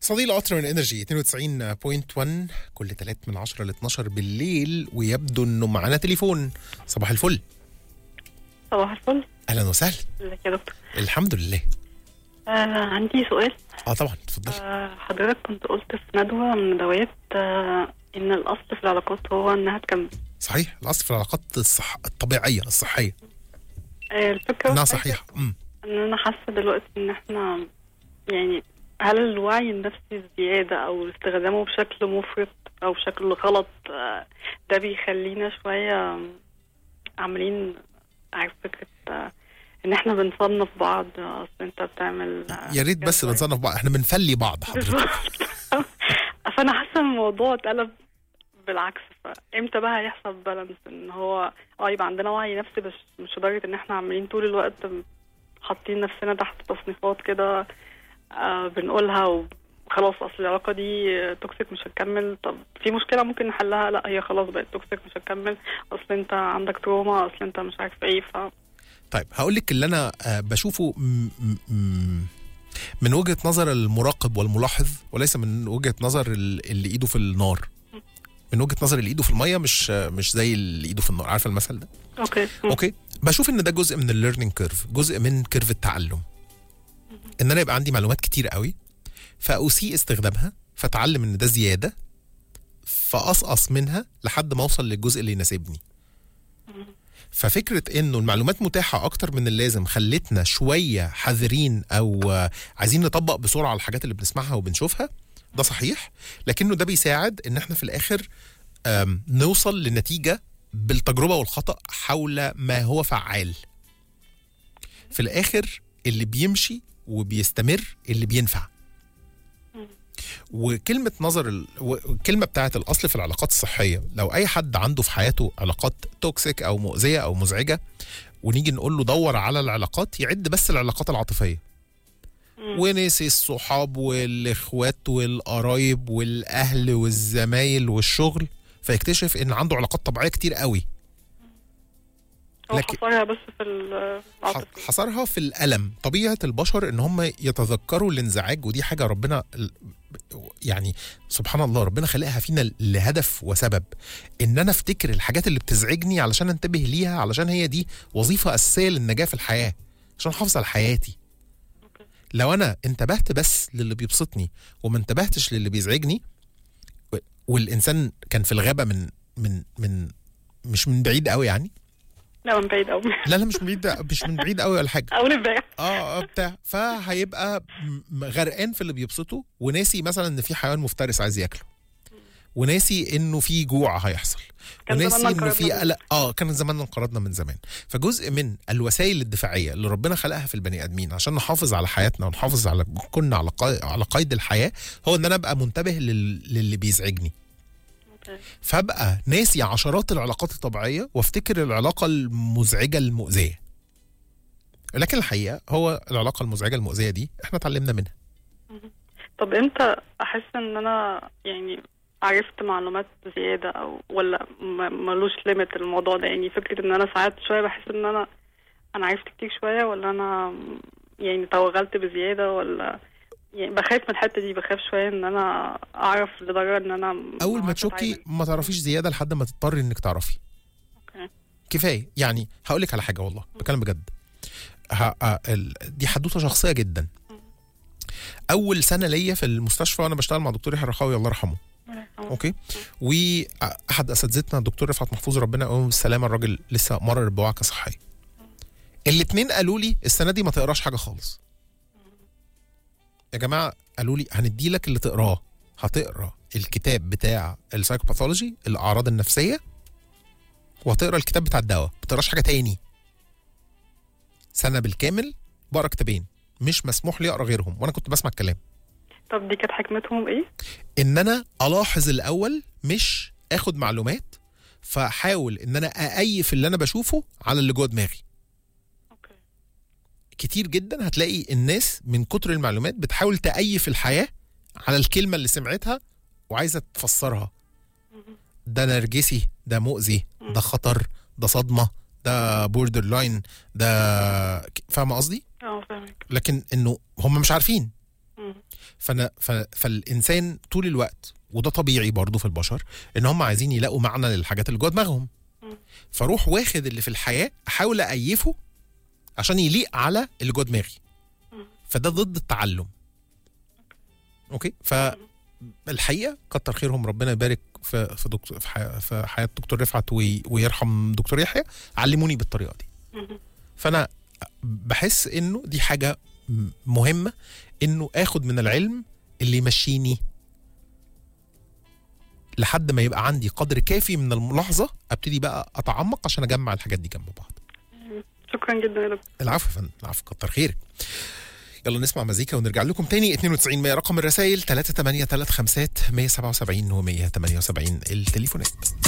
صديق قطر من انرجي 92.1 كل 3 من 10 ل 12 بالليل ويبدو انه معانا تليفون صباح الفل صباح الفل اهلا وسهلا ازيك يا دكتور الحمد لله آه عندي سؤال اه طبعا اتفضل آه حضرتك كنت قلت في ندوة من ندوات آه إن الأصل في العلاقات هو إنها تكمل صحيح الاصل في العلاقات الصح... الطبيعيه الصحيه آه الفكرة انها في حاجة صحيحه امم إن أنا حاسة دلوقتي إن إحنا يعني هل الوعي النفسي زيادة أو استخدامه بشكل مفرط أو بشكل غلط آه ده بيخلينا شوية عاملين عارف فكرة آه إن إحنا بنصنف بعض آه، أصل أنت بتعمل آه، يا ريت بس كذا. بنصنف بعض احنا بنفلي بعض حضرتك بالظبط فانا حاسه ان الموضوع اتقلب بالعكس فامتى بقى هيحصل بالانس ان هو اه يبقى عندنا وعي نفسي بس مش لدرجه ان احنا عاملين طول الوقت حاطين نفسنا تحت تصنيفات كده آه بنقولها وخلاص اصل العلاقه دي توكسيك مش هتكمل طب في مشكله ممكن نحلها لا هي خلاص بقت توكسيك مش هتكمل اصل انت عندك تروما اصل انت مش عارف ايه ف طيب هقول لك اللي انا آه، بشوفه م- م- م- من وجهه نظر المراقب والملاحظ وليس من وجهه نظر ال- اللي ايده في النار من وجهه نظر اللي ايده في الميه مش آه، مش زي اللي ايده في النار عارفه المثل ده اوكي اوكي بشوف ان ده جزء من الليرنينج كيرف جزء من كيرف التعلم ان انا يبقى عندي معلومات كتير قوي فاسيء استخدامها فاتعلم ان ده زياده فاقصقص منها لحد ما اوصل للجزء اللي يناسبني ففكره انه المعلومات متاحه اكتر من اللازم خلتنا شويه حذرين او آه، عايزين نطبق بسرعه الحاجات اللي بنسمعها وبنشوفها ده صحيح لكنه ده بيساعد ان احنا في الاخر آم، نوصل لنتيجه بالتجربه والخطا حول ما هو فعال في الاخر اللي بيمشي وبيستمر اللي بينفع وكلمة نظر ال... الكلمة بتاعت الأصل في العلاقات الصحية لو أي حد عنده في حياته علاقات توكسيك أو مؤذية أو مزعجة ونيجي نقول له دور على العلاقات يعد بس العلاقات العاطفية ونسي الصحاب والإخوات والقرايب والأهل والزمايل والشغل فيكتشف إن عنده علاقات طبيعية كتير قوي هو لكن- حصرها بس في ح- العاطفة حصرها في الألم طبيعة البشر إن هم يتذكروا الانزعاج ودي حاجة ربنا ال- يعني سبحان الله ربنا خلقها فينا لهدف وسبب إن أنا أفتكر الحاجات اللي بتزعجني علشان أنتبه ليها علشان هي دي وظيفة أساسية للنجاة في الحياة عشان أحافظ على حياتي لو أنا انتبهت بس للي بيبسطني وما انتبهتش للي بيزعجني و- والإنسان كان في الغابة من من من مش من بعيد قوي يعني لا من بعيد قوي لا لا مش من بعيد مش من بعيد قوي ولا حاجه اول امبارح اه اه بتاع فهيبقى م- غرقان في اللي بيبسطه وناسي مثلا ان في حيوان مفترس عايز ياكله وناسي انه في جوع هيحصل كان وناسي زماننا انه في انقرضنا قلق اه كان زماننا انقرضنا من زمان فجزء من الوسائل الدفاعيه اللي ربنا خلقها في البني ادمين عشان نحافظ على حياتنا ونحافظ على كنا على قا- على قيد الحياه هو ان انا ابقى منتبه لل... للي بيزعجني أوكي. فابقى ناسي عشرات العلاقات الطبيعيه وافتكر العلاقه المزعجه المؤذيه لكن الحقيقه هو العلاقه المزعجه المؤذيه دي احنا اتعلمنا منها طب امتى احس ان انا يعني عرفت معلومات زياده او ولا م- ملوش ليميت الموضوع ده يعني فكره ان انا ساعات شويه بحس ان انا انا عرفت كتير شويه ولا انا يعني توغلت بزياده ولا يعني بخاف من الحته دي بخاف شويه ان انا اعرف لدرجه ان انا اول ما عارفة تشكي أتعامل. ما تعرفيش زياده لحد ما تضطري انك تعرفي أوكي. كفايه يعني هقول لك على حاجه والله بكلم بجد ه... آه، ال... دي حدوته شخصيه جدا اول سنه ليا في المستشفى وانا بشتغل مع دكتور يحيى الرخاوي الله يرحمه اوكي واحد اساتذتنا الدكتور رفعت محفوظ ربنا يقوم بالسلامه الراجل لسه مرر بوعكه صحيه الاثنين قالوا لي السنه دي ما تقراش حاجه خالص يا جماعه قالوا لي هندي لك اللي تقراه هتقرا الكتاب بتاع السايكوباثولوجي الاعراض النفسيه وهتقرا الكتاب بتاع الدواء ما تقراش حاجه تاني سنه بالكامل بقرا كتابين مش مسموح لي اقرا غيرهم وانا كنت بسمع الكلام طب دي كانت حكمتهم ايه؟ ان انا الاحظ الاول مش اخد معلومات فاحاول ان انا اأيف اللي انا بشوفه على اللي جوه دماغي اوكي كتير جدا هتلاقي الناس من كتر المعلومات بتحاول تأيف الحياة على الكلمة اللي سمعتها وعايزة تفسرها ده نرجسي ده مؤذي ده خطر ده صدمة ده بوردر لاين ده ك- فاهمة قصدي؟ اه فاهمك لكن انه هم مش عارفين مم. فانا ف... فالانسان طول الوقت وده طبيعي برضه في البشر ان هم عايزين يلاقوا معنى للحاجات اللي جوه دماغهم مم. فاروح واخد اللي في الحياه احاول ايفه عشان يليق على اللي جوه دماغي مم. فده ضد التعلم اوكي فالحقيقه كتر خيرهم ربنا يبارك في في, دكتور في, حياة في حياه دكتور رفعت وي... ويرحم دكتور يحيى علموني بالطريقه دي مهم. فانا بحس انه دي حاجه م- مهمه انه اخد من العلم اللي يمشيني لحد ما يبقى عندي قدر كافي من الملاحظه ابتدي بقى اتعمق عشان اجمع الحاجات دي جنب بعض شكرا جدا يا دكتور العفو يا فندم العفو كتر خيرك يلا نسمع مزيكا ونرجع لكم تاني 92 100 رقم الرسائل 3 8 3 5 177 و 178 التليفونات